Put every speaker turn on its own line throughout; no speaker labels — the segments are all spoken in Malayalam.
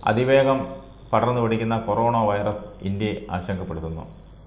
അതിവേഗം പടർന്നു പിടിക്കുന്ന കൊറോണ വൈറസ് ഇന്ത്യയെ ആശങ്കപ്പെടുത്തുന്നു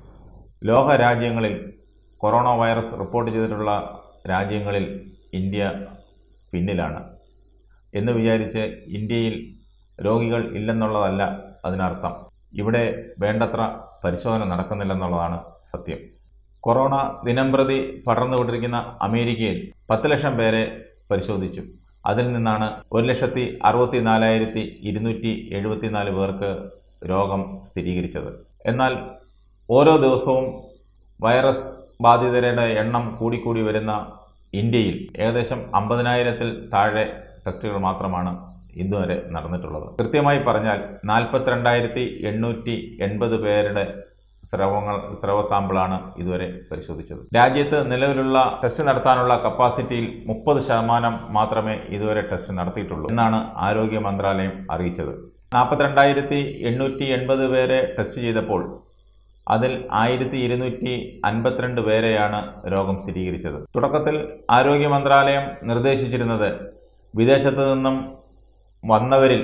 ലോക രാജ്യങ്ങളിൽ കൊറോണ വൈറസ് റിപ്പോർട്ട് ചെയ്തിട്ടുള്ള രാജ്യങ്ങളിൽ ഇന്ത്യ പിന്നിലാണ് എന്ന് വിചാരിച്ച് ഇന്ത്യയിൽ രോഗികൾ ഇല്ലെന്നുള്ളതല്ല അതിനർത്ഥം ഇവിടെ വേണ്ടത്ര പരിശോധന നടക്കുന്നില്ലെന്നുള്ളതാണ് സത്യം കൊറോണ ദിനംപ്രതി പടർന്നുകൊണ്ടിരിക്കുന്ന അമേരിക്കയിൽ പത്ത് ലക്ഷം പേരെ പരിശോധിച്ചു അതിൽ നിന്നാണ് ഒരു ലക്ഷത്തി അറുപത്തി നാലായിരത്തി ഇരുന്നൂറ്റി എഴുപത്തിനാല് പേർക്ക് രോഗം സ്ഥിരീകരിച്ചത് എന്നാൽ ഓരോ ദിവസവും വൈറസ് ബാധിതരുടെ എണ്ണം കൂടിക്കൂടി വരുന്ന ഇന്ത്യയിൽ ഏകദേശം അമ്പതിനായിരത്തിൽ താഴെ ടെസ്റ്റുകൾ മാത്രമാണ് ഇന്നുവരെ നടന്നിട്ടുള്ളത് കൃത്യമായി പറഞ്ഞാൽ നാൽപ്പത്തിരണ്ടായിരത്തി എണ്ണൂറ്റി എൺപത് പേരുടെ സ്രവങ്ങൾ സ്രവ സാമ്പിളാണ് ഇതുവരെ പരിശോധിച്ചത് രാജ്യത്ത് നിലവിലുള്ള ടെസ്റ്റ് നടത്താനുള്ള കപ്പാസിറ്റിയിൽ മുപ്പത് ശതമാനം മാത്രമേ ഇതുവരെ ടെസ്റ്റ് നടത്തിയിട്ടുള്ളൂ എന്നാണ് ആരോഗ്യ മന്ത്രാലയം അറിയിച്ചത് നാൽപ്പത്തിരണ്ടായിരത്തി എണ്ണൂറ്റി എൺപത് പേരെ ടെസ്റ്റ് ചെയ്തപ്പോൾ അതിൽ ആയിരത്തി ഇരുന്നൂറ്റി അൻപത്തിരണ്ട് പേരെയാണ് രോഗം സ്ഥിരീകരിച്ചത് തുടക്കത്തിൽ ആരോഗ്യ മന്ത്രാലയം നിർദ്ദേശിച്ചിരുന്നത് വിദേശത്തു നിന്നും വന്നവരിൽ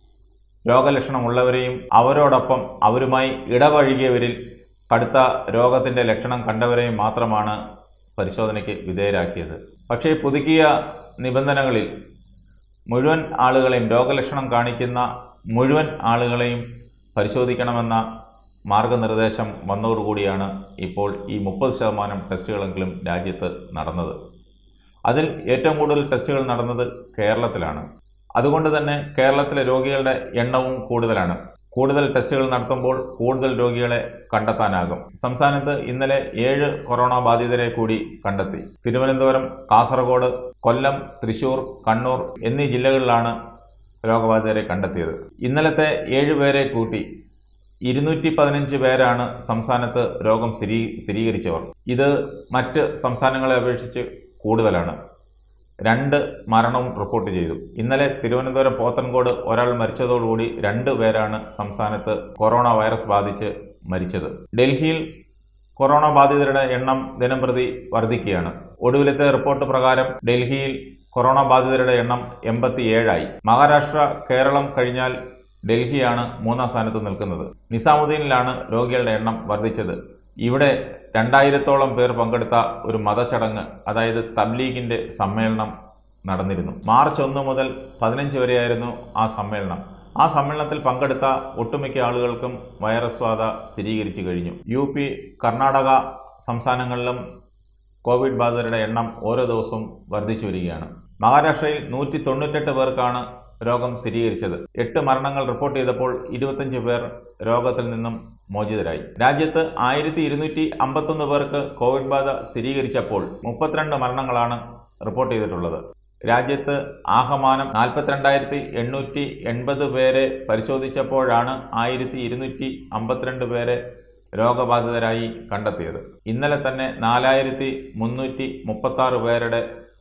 രോഗലക്ഷണമുള്ളവരെയും അവരോടൊപ്പം അവരുമായി ഇടപഴകിയവരിൽ കടുത്ത രോഗത്തിൻ്റെ ലക്ഷണം കണ്ടവരെയും മാത്രമാണ് പരിശോധനയ്ക്ക് വിധേയരാക്കിയത് പക്ഷേ പുതുക്കിയ നിബന്ധനകളിൽ മുഴുവൻ ആളുകളെയും രോഗലക്ഷണം കാണിക്കുന്ന മുഴുവൻ ആളുകളെയും പരിശോധിക്കണമെന്ന മാർഗനിർദ്ദേശം വന്നതോടുകൂടിയാണ് ഇപ്പോൾ ഈ മുപ്പത് ശതമാനം ടെസ്റ്റുകളെങ്കിലും രാജ്യത്ത് നടന്നത് അതിൽ ഏറ്റവും കൂടുതൽ ടെസ്റ്റുകൾ നടന്നത് കേരളത്തിലാണ് അതുകൊണ്ട് തന്നെ കേരളത്തിലെ രോഗികളുടെ എണ്ണവും കൂടുതലാണ് കൂടുതൽ ടെസ്റ്റുകൾ നടത്തുമ്പോൾ കൂടുതൽ രോഗികളെ കണ്ടെത്താനാകും സംസ്ഥാനത്ത് ഇന്നലെ ഏഴ് കൊറോണ ബാധിതരെ കൂടി കണ്ടെത്തി തിരുവനന്തപുരം കാസർഗോഡ് കൊല്ലം തൃശൂർ കണ്ണൂർ എന്നീ ജില്ലകളിലാണ് രോഗബാധിതരെ കണ്ടെത്തിയത് ഇന്നലത്തെ ഏഴ് പേരെ കൂട്ടി ഇരുന്നൂറ്റി പതിനഞ്ച് പേരാണ് സംസ്ഥാനത്ത് രോഗം സ്ഥിരീ സ്ഥിരീകരിച്ചവർ ഇത് മറ്റ് സംസ്ഥാനങ്ങളെ അപേക്ഷിച്ച് കൂടുതലാണ് രണ്ട് മരണവും റിപ്പോർട്ട് ചെയ്തു ഇന്നലെ തിരുവനന്തപുരം പോത്തൻകോട് ഒരാൾ മരിച്ചതോടുകൂടി രണ്ട് പേരാണ് സംസ്ഥാനത്ത് കൊറോണ വൈറസ് ബാധിച്ച് മരിച്ചത് ഡൽഹിയിൽ കൊറോണ ബാധിതരുടെ എണ്ണം ദിനംപ്രതി വർദ്ധിക്കുകയാണ് ഒടുവിലത്തെ റിപ്പോർട്ട് പ്രകാരം ഡൽഹിയിൽ കൊറോണ ബാധിതരുടെ എണ്ണം എൺപത്തിയേഴായി മഹാരാഷ്ട്ര കേരളം കഴിഞ്ഞാൽ ഡൽഹിയാണ് മൂന്നാം സ്ഥാനത്ത് നിൽക്കുന്നത് നിസാമുദ്ദീനിലാണ് രോഗികളുടെ എണ്ണം വർദ്ധിച്ചത് ഇവിടെ രണ്ടായിരത്തോളം പേർ പങ്കെടുത്ത ഒരു മതചടങ്ങ് അതായത് തബ്ലീഗിൻ്റെ സമ്മേളനം നടന്നിരുന്നു മാർച്ച് ഒന്ന് മുതൽ പതിനഞ്ച് വരെയായിരുന്നു ആ സമ്മേളനം ആ സമ്മേളനത്തിൽ പങ്കെടുത്ത ഒട്ടുമിക്ക ആളുകൾക്കും വൈറസ് ബാധ സ്ഥിരീകരിച്ചു കഴിഞ്ഞു യു പി കർണാടക സംസ്ഥാനങ്ങളിലും കോവിഡ് ബാധിതരുടെ എണ്ണം ഓരോ ദിവസവും വർദ്ധിച്ചു വരികയാണ് മഹാരാഷ്ട്രയിൽ നൂറ്റി തൊണ്ണൂറ്റെട്ട് പേർക്കാണ് രോഗം സ്ഥിരീകരിച്ചത് എട്ട് മരണങ്ങൾ റിപ്പോർട്ട് ചെയ്തപ്പോൾ ഇരുപത്തഞ്ച് പേർ രോഗത്തിൽ നിന്നും മോചിതരായി രാജ്യത്ത് ആയിരത്തി ഇരുന്നൂറ്റി അമ്പത്തൊന്ന് പേർക്ക് കോവിഡ് ബാധ സ്ഥിരീകരിച്ചപ്പോൾ മുപ്പത്തിരണ്ട് മരണങ്ങളാണ് റിപ്പോർട്ട് ചെയ്തിട്ടുള്ളത് രാജ്യത്ത് ആകമാനം നാൽപ്പത്തിരണ്ടായിരത്തി എണ്ണൂറ്റി എൺപത് പേരെ പരിശോധിച്ചപ്പോഴാണ് ആയിരത്തി ഇരുന്നൂറ്റി അമ്പത്തിരണ്ട് പേരെ രോഗബാധിതരായി കണ്ടെത്തിയത് ഇന്നലെ തന്നെ നാലായിരത്തി മുന്നൂറ്റി മുപ്പത്താറ് പേരുടെ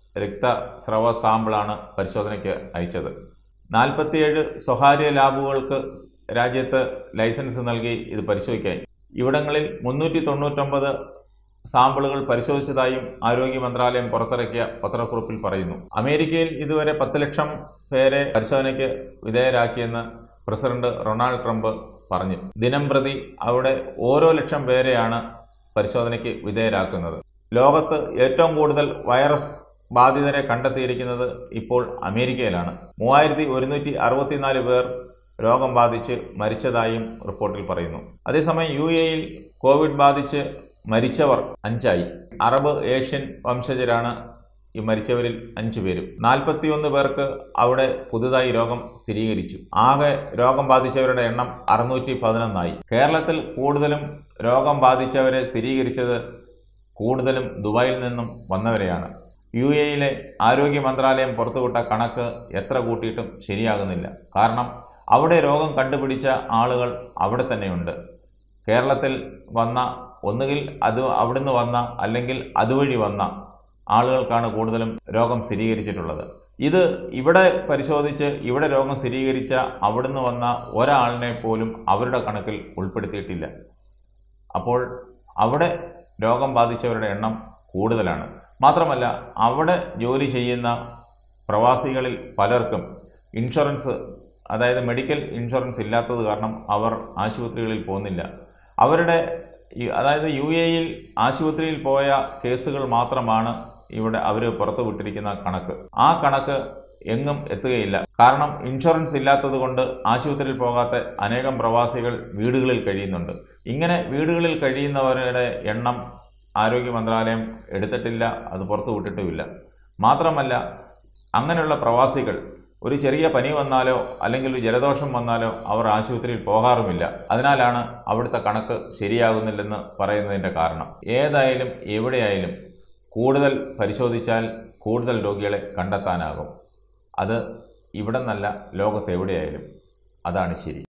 രക്തസ്രവ സാമ്പിളാണ് പരിശോധനയ്ക്ക് അയച്ചത് നാൽപ്പത്തിയേഴ് സ്വകാര്യ ലാബുകൾക്ക് രാജ്യത്ത് ലൈസൻസ് നൽകി ഇത് പരിശോധിക്കാൻ ഇവിടങ്ങളിൽ മുന്നൂറ്റി തൊണ്ണൂറ്റൊമ്പത് സാമ്പിളുകൾ പരിശോധിച്ചതായും ആരോഗ്യ മന്ത്രാലയം പുറത്തിറക്കിയ പത്രക്കുറിപ്പിൽ പറയുന്നു അമേരിക്കയിൽ ഇതുവരെ പത്ത് ലക്ഷം പേരെ പരിശോധനയ്ക്ക് വിധേയരാക്കിയെന്ന് പ്രസിഡന്റ് റൊണാൾഡ് ട്രംപ് പറഞ്ഞു ദിനം പ്രതി അവിടെ ഓരോ ലക്ഷം പേരെയാണ് പരിശോധനയ്ക്ക് വിധേയരാക്കുന്നത് ലോകത്ത് ഏറ്റവും കൂടുതൽ വൈറസ് ബാധിതരെ കണ്ടെത്തിയിരിക്കുന്നത് ഇപ്പോൾ അമേരിക്കയിലാണ് മൂവായിരത്തി ഒരുന്നൂറ്റി അറുപത്തിനാല് പേർ രോഗം ബാധിച്ച് മരിച്ചതായും റിപ്പോർട്ടിൽ പറയുന്നു അതേസമയം യു എയിൽ കോവിഡ് ബാധിച്ച് മരിച്ചവർ അഞ്ചായി അറബ് ഏഷ്യൻ വംശജരാണ് ഈ മരിച്ചവരിൽ അഞ്ചു പേരും നാൽപ്പത്തിയൊന്ന് പേർക്ക് അവിടെ പുതുതായി രോഗം സ്ഥിരീകരിച്ചു ആകെ രോഗം ബാധിച്ചവരുടെ എണ്ണം അറുന്നൂറ്റി പതിനൊന്നായി കേരളത്തിൽ കൂടുതലും രോഗം ബാധിച്ചവരെ സ്ഥിരീകരിച്ചത് കൂടുതലും ദുബായിൽ നിന്നും വന്നവരെയാണ് യു എയിലെ ആരോഗ്യ മന്ത്രാലയം പുറത്തുവിട്ട കണക്ക് എത്ര കൂട്ടിയിട്ടും ശരിയാകുന്നില്ല കാരണം അവിടെ രോഗം കണ്ടുപിടിച്ച ആളുകൾ അവിടെ തന്നെയുണ്ട് കേരളത്തിൽ വന്ന ഒന്നുകിൽ അത് അവിടുന്ന് വന്ന അല്ലെങ്കിൽ അതുവഴി വന്ന ആളുകൾക്കാണ് കൂടുതലും രോഗം സ്ഥിരീകരിച്ചിട്ടുള്ളത് ഇത് ഇവിടെ പരിശോധിച്ച് ഇവിടെ രോഗം സ്ഥിരീകരിച്ച അവിടുന്ന് വന്ന ഒരാളിനെ പോലും അവരുടെ കണക്കിൽ ഉൾപ്പെടുത്തിയിട്ടില്ല അപ്പോൾ അവിടെ രോഗം ബാധിച്ചവരുടെ എണ്ണം കൂടുതലാണ് മാത്രമല്ല അവിടെ ജോലി ചെയ്യുന്ന പ്രവാസികളിൽ പലർക്കും ഇൻഷുറൻസ് അതായത് മെഡിക്കൽ ഇൻഷുറൻസ് ഇല്ലാത്തത് കാരണം അവർ ആശുപത്രികളിൽ പോകുന്നില്ല അവരുടെ ഈ അതായത് യു എയിൽ ആശുപത്രിയിൽ പോയ കേസുകൾ മാത്രമാണ് ഇവിടെ അവർ പുറത്തു വിട്ടിരിക്കുന്ന കണക്ക് ആ കണക്ക് എങ്ങും എത്തുകയില്ല കാരണം ഇൻഷുറൻസ് ഇല്ലാത്തത് കൊണ്ട് ആശുപത്രിയിൽ പോകാത്ത അനേകം പ്രവാസികൾ വീടുകളിൽ കഴിയുന്നുണ്ട് ഇങ്ങനെ വീടുകളിൽ കഴിയുന്നവരുടെ എണ്ണം ആരോഗ്യ മന്ത്രാലയം എടുത്തിട്ടില്ല അത് പുറത്തു വിട്ടിട്ടുമില്ല മാത്രമല്ല അങ്ങനെയുള്ള പ്രവാസികൾ ഒരു ചെറിയ പനി വന്നാലോ അല്ലെങ്കിൽ ഒരു ജലദോഷം വന്നാലോ അവർ ആശുപത്രിയിൽ പോകാറുമില്ല അതിനാലാണ് അവിടുത്തെ കണക്ക് ശരിയാകുന്നില്ലെന്ന് പറയുന്നതിൻ്റെ കാരണം ഏതായാലും എവിടെയായാലും കൂടുതൽ പരിശോധിച്ചാൽ കൂടുതൽ രോഗികളെ കണ്ടെത്താനാകും അത് ഇവിടെ നിന്നല്ല ലോകത്തെവിടെയായാലും അതാണ് ശരി